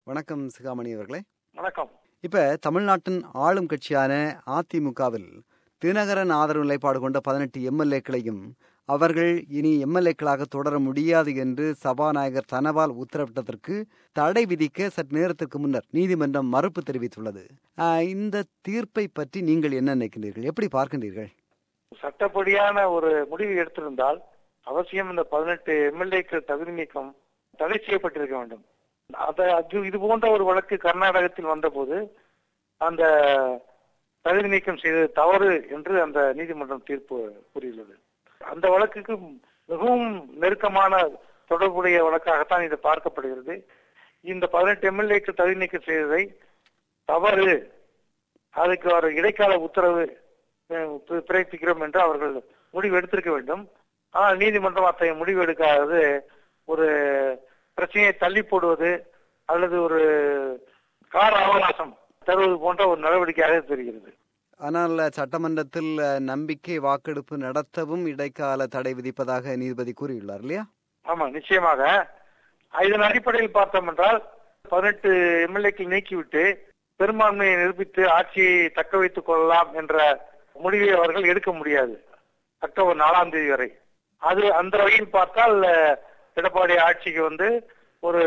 வணக்கம் சிகாமணி அவர்களே வணக்கம் இப்ப தமிழ்நாட்டின் ஆளும் கட்சியான அதிமுகவில் தினகரன் ஆதரவு நிலைப்பாடு கொண்ட பதினெட்டு எம்எல்ஏக்களையும் அவர்கள் இனி எம்எல்ஏக்களாக தொடர முடியாது என்று சபாநாயகர் தனபால் உத்தரவிட்டதற்கு தடை விதிக்க சற்று நேரத்திற்கு முன்னர் நீதிமன்றம் மறுப்பு தெரிவித்துள்ளது ஆஹ், இந்த தீர்ப்பை பற்றி நீங்கள் என்ன நினைக்கின்றீர்கள் எப்படி பார்க்கின்றீர்கள் சட்டப்படியான ஒரு முடிவு எடுத்திருந்தால் அவசியம் இந்த பதினெட்டு எம்எல்ஏக்கள் தகுதி நீக்கம் தடை செய்யப்பட்டிருக்க வேண்டும் அத அது இது போன்ற ஒரு வழக்கு கர்நாடகத்தில் வந்தபோது அந்த தகுதி நீக்கம் செய்தது தவறு என்று அந்த நீதிமன்றம் தீர்ப்பு கூறியுள்ளது அந்த வழக்குக்கு மிகவும் நெருக்கமான தொடர்புடைய வழக்காகத்தான் இது பார்க்கப்படுகிறது இந்த பதினெட்டு எம்எல்ஏக்கு தகுதி நீக்கம் செய்ததை தவறு அதுக்கு ஒரு இடைக்கால உத்தரவு அஹ், பி- பிறப்பிக்கிறோம் என்று அவர்கள் முடிவு எடுத்திருக்க வேண்டும் ஆனால் நீதிமன்றம் அத்தகைய முடிவு எடுக்காதது ஒரு பிரச்சனையை தள்ளி போடுவது அல்லது ஒரு கால அவகாசம் தருவது போன்ற ஒரு நடவடிக்கையாக தெரிகிறது ஆனால் சட்டமன்றத்தில் அஹ், நம்பிக்கை வாக்கெடுப்பு நடத்தவும் இடைக்கால தடை விதிப்பதாக நீதிபதி கூறியுள்ளார் இல்லையா ஆமா நிச்சயமாக இதன் அடிப்படையில் பார்த்தோம் என்றால் பதினெட்டு எம்எல்ஏக்கள் நீக்கிவிட்டு பெரும்பான்மையை நிரூபித்து ஆட்சியை தக்க வைத்துக் கொள்ளலாம் என்ற முடிவை அவர்கள் எடுக்க முடியாது அக்டோபர் நாலாம் தேதி வரை அது அந்த வகையில் பார்த்தால் அஹ், எடப்பாடி ஆட்சிக்கு வந்து ஒரு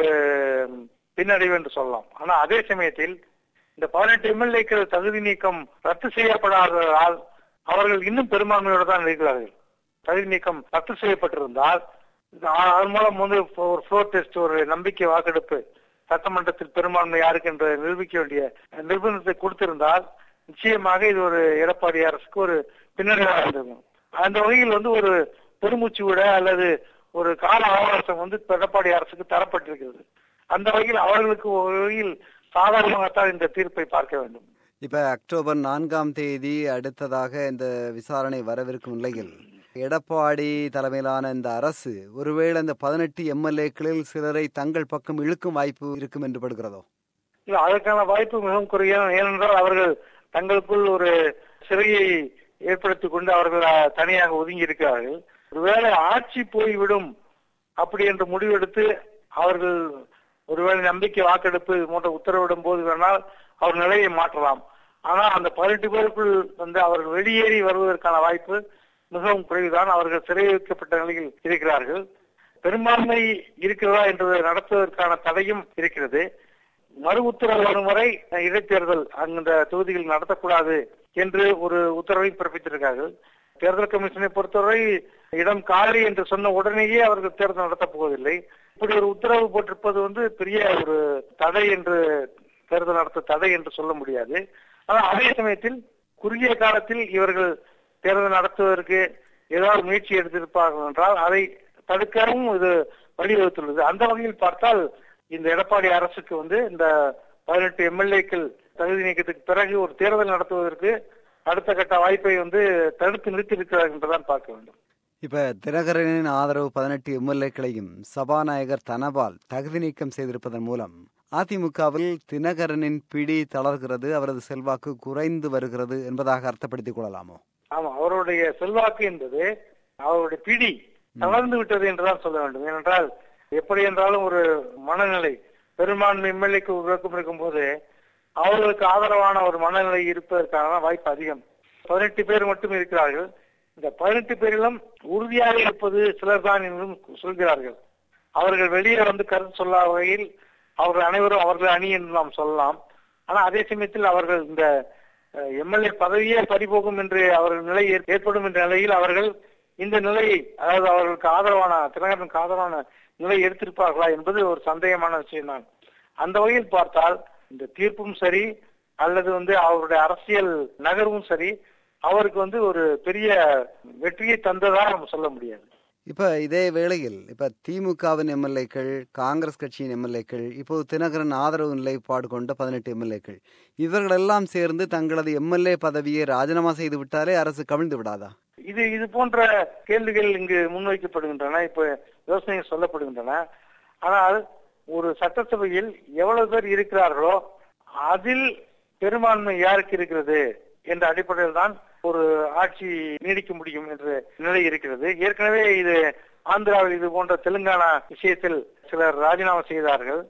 பின்னடைவு என்று சொல்லலாம் ஆனா அதே சமயத்தில் இந்த பதினெட்டு எம்எல்ஏக்கள் தகுதி நீக்கம் ரத்து செய்யப்படாததால் அவர்கள் இன்னும் பெரும்பான்மையோடு தான் இருக்கிறார்கள் தகுதி நீக்கம் ரத்து செய்யப்பட்டிருந்தால் இது ஆ- அதன் மூலம் வந்து இப்போ ஒரு ஃப்ளோர் டெஸ்ட் ஒரு நம்பிக்கை வாக்கெடுப்பு சட்டமன்றத்தில் பெரும்பான்மை யாருக்கு என்று நிரூபிக்க வேண்டிய நிர்பந்தத்தை கொடுத்திருந்தால் நிச்சயமாக இது ஒரு எடப்பாடி அரசுக்கு ஒரு பின்னடைவாக இருந்திருக்கும் அந்த வகையில் வந்து ஒரு பெருமூச்சு விட அல்லது ஒரு கால அவகாசம் வந்து இப்ப எடப்பாடி அரசுக்கு தரப்பட்டிருக்கிறது அந்த வகையில் அவர்களுக்கு ஒரு வகையில் சாதாரணமாகத்தான் இந்த தீர்ப்பை பார்க்க வேண்டும் இப்ப அக்டோபர் நான்காம் தேதி அடுத்ததாக இந்த விசாரணை வரவிருக்கும் நிலையில் எடப்பாடி தலைமையிலான இந்த அரசு ஒருவேளை இந்த பதினெட்டு எம்எல்ஏக்களில் சிலரை தங்கள் பக்கம் இழுக்கும் வாய்ப்பு இருக்கும் என்று படுகிறதோ இல்ல அதற்கான வாய்ப்பு மிகவும் குறைய ஏனென்றால் அவர்கள் தங்களுக்குள் ஒரு சிறையை ஏற்படுத்திக் கொண்டு அவர்கள் அஹ், தனியாக ஒதுங்கி இருக்கிறார்கள் ஒருவேளை ஆட்சி போய்விடும் அப்படி என்று முடிவெடுத்து அவர்கள் ஒருவேளை நம்பிக்கை வாக்கெடுப்பு இது போன்ற உத்தரவிடும் போது வேணால் அவர் நிலையை மாற்றலாம் ஆனா அந்த பதினெட்டு பேருக்குள் வந்து அவர்கள் வெளியேறி வருவதற்கான வாய்ப்பு மிகவும் குறைவுதான் அவர்கள் சிறை வைக்கப்பட்ட நிலையில் இருக்கிறார்கள் பெரும்பான்மை இருக்கிறதா என்பதை நடத்துவதற்கான தடையும் இருக்கிறது மறு உத்தரவு வரும் வரை இடைத்தேர்தல் அந்த தொகுதிகள் நடத்தக்கூடாது என்று ஒரு உத்தரவை பிறப்பித்திருக்கார்கள் தேர்தல் கமிஷனை பொறுத்தவரை இடம் காலி என்று சொன்ன உடனேயே அவர்கள் தேர்தல் நடத்தப் போவதில்லை இப்படி ஒரு உத்தரவு போட்டிருப்பது வந்து பெரிய ஒரு தடை என்று தேர்தல் நடத்த தடை என்று சொல்ல முடியாது ஆனால் அதே சமயத்தில் குறுகிய காலத்தில் இவர்கள் தேர்தல் நடத்துவதற்கு ஏதாவது முயற்சி எடுத்திருப்பார்கள் என்றால் அதை தடுக்கவும் இது வழிவகுத்துள்ளது அந்த வகையில் பார்த்தால் இந்த எடப்பாடி அரசுக்கு வந்து இந்த பதினெட்டு எம்எல்ஏக்கள் தகுதி நீக்கத்துக்கு பிறகு ஒரு தேர்தல் நடத்துவதற்கு அடுத்த கட்ட வாய்ப்பை வந்து தடுத்து நிறுத்தி இருக்கிறார்கள் என்றுதான் பார்க்க வேண்டும் இப்ப தினகரனின் ஆதரவு பதினெட்டு எம்எல்ஏக்களையும் சபாநாயகர் தனபால் தகுதி நீக்கம் செய்திருப்பதன் மூலம் அதிமுகவில் தினகரனின் பிடி தளர்கிறது அவரது செல்வாக்கு குறைந்து வருகிறது என்பதாக அர்த்தப்படுத்திக் கொள்ளலாமோ ஆமா அவருடைய செல்வாக்கு என்பது அவருடைய பிடி தளர்ந்து விட்டது என்றுதான் சொல்ல வேண்டும் ஏனென்றால் எப்படி என்றாலும் ஒரு மனநிலை பெரும்பான்மை எம்எல்ஏக்கு உருவாக்கம் இருக்கும்போது அவர்களுக்கு ஆதரவான ஒரு மனநிலை இருப்பதற்கான வாய்ப்பு அதிகம் பதினெட்டு பேர் மட்டும் இருக்கிறார்கள் இந்த பதினெட்டு பேரிலும் உறுதியாக இருப்பது சிலர் தான் என்றும் சொல்கிறார்கள் அவர்கள் வெளியே வந்து கருத்து சொல்லாத வகையில் அவர்கள் அனைவரும் அவர்கள் அணி என்று நாம் சொல்லலாம் ஆனா அதே சமயத்தில் அவர்கள் இந்த எம்எல்ஏ பதவியே பறிபோகும் என்று அவர்கள் நிலை ஏற்- ஏற்படும் என்ற நிலையில் அவர்கள் இந்த நிலையை அதாவது அவர்களுக்கு ஆதரவான தினகரனுக்கு ஆதரவான நிலை எடுத்திருப்பார்களா என்பது ஒரு சந்தேகமான விஷயம்தான் அந்த வகையில் பார்த்தால் இந்த தீர்ப்பும் சரி அல்லது வந்து அவருடைய அரசியல் நகர்வும் சரி அவருக்கு வந்து ஒரு பெரிய வெற்றியை தந்ததா நம்ம சொல்ல முடியாது இப்ப இதே வேளையில் இப்ப திமுகவின் எம்எல்ஏக்கள் காங்கிரஸ் கட்சியின் எம்எல்ஏக்கள் இப்போது தினகரன் ஆதரவு நிலைப்பாடு கொண்ட பதினெட்டு எம்எல்ஏக்கள் இவர்களெல்லாம் சேர்ந்து தங்களது எம்எல்ஏ பதவியை ராஜினாமா செய்து விட்டாலே அரசு கவிழ்ந்து விடாதா இது இது போன்ற கேள்விகள் இங்கு முன்வைக்கப்படுகின்றன இப்ப யோசனைகள் சொல்லப்படுகின்றன ஆனால் ஒரு சட்டசபையில் எவ்வளவு பேர் இருக்கிறார்களோ அதில் பெரும்பான்மை யாருக்கு இருக்கிறது என்ற அடிப்படையில் தான் ஒரு ஆட்சி நீடிக்க முடியும் என்ற நிலை இருக்கிறது ஏற்கனவே இது ஆந்திராவில் இது போன்ற தெலுங்கானா விஷயத்தில் சிலர் ராஜினாமா செய்தார்கள்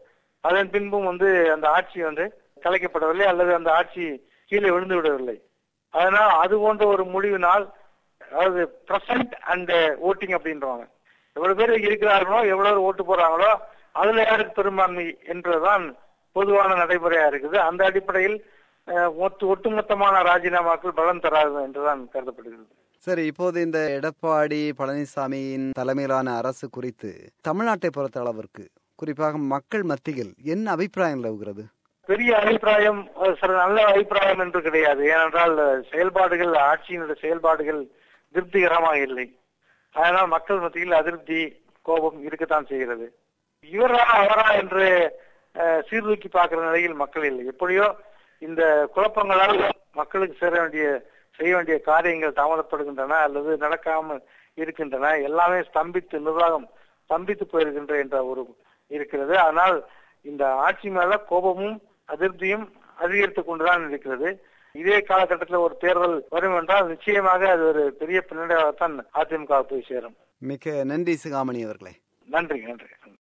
அதன் பின்பும் வந்து அந்த ஆட்சி வந்து கலைக்கப்படவில்லை அல்லது அந்த ஆட்சி கீழே விழுந்து விடவில்லை அதனால் அது போன்ற ஒரு முடிவினால் அதாவது பிரசன்ட் அண்ட் ஓட்டிங் அப்படின்றவாங்க எவ்வளவு பேர் இருக்கிறார்களோ எவ்வளவு ஓட்டு போறாங்களோ அதுல யாருக்கு பெரும்பான்மை என்றுதான் பொதுவான நடைமுறையா இருக்குது அந்த அடிப்படையில் அஹ், ஒட்டு ஒட்டுமொத்தமான ராஜினாமாக்கள் பலன் தராது என்றுதான் கருதப்படுகிறது சரி இப்போது இந்த எடப்பாடி பழனிசாமியின் தலைமையிலான அரசு குறித்து தமிழ்நாட்டை பொறுத்த அளவிற்கு குறிப்பாக மக்கள் மத்தியில் என்ன அபிப்பிராயம் நிலவுகிறது பெரிய அபிப்பிராயம் அஹ், சில நல்ல அபிப்பிராயம் என்று கிடையாது ஏனென்றால் அஹ், செயல்பாடுகள் ஆட்சியினுடைய செயல்பாடுகள் திருப்திகரமாக இல்லை அதனால் மக்கள் மத்தியில் அதிருப்தி கோபம் இருக்கத்தான் செய்கிறது இவரா அவரா என்று அஹ், சீர்தூக்கி பார்க்கிற நிலையில் மக்கள் இல்லை எப்படியோ இந்த குழப்பங்களால் மக்களுக்கு சேர வேண்டிய செய்ய வேண்டிய காரியங்கள் தாமதப்படுகின்றன அல்லது நடக்காமல் இருக்கின்றன எல்லாமே ஸ்தம்பித்து நிர்வாகம் ஸ்தம்பித்து போயிருக்கின்ற என்ற ஒரு இருக்கிறது ஆனால் இந்த ஆட்சி மேல கோபமும் அதிருப்தியும் அதிகரித்துக் கொண்டுதான் இருக்கிறது இதே காலகட்டத்தில் ஒரு தேர்தல் வரும் என்றால் நிச்சயமாக அது ஒரு பெரிய பின்னடைவாகத்தான் அதிமுக போய் சேரும் மிக்க நன்றி சிகாமணி அவர்களே நன்றி நன்றி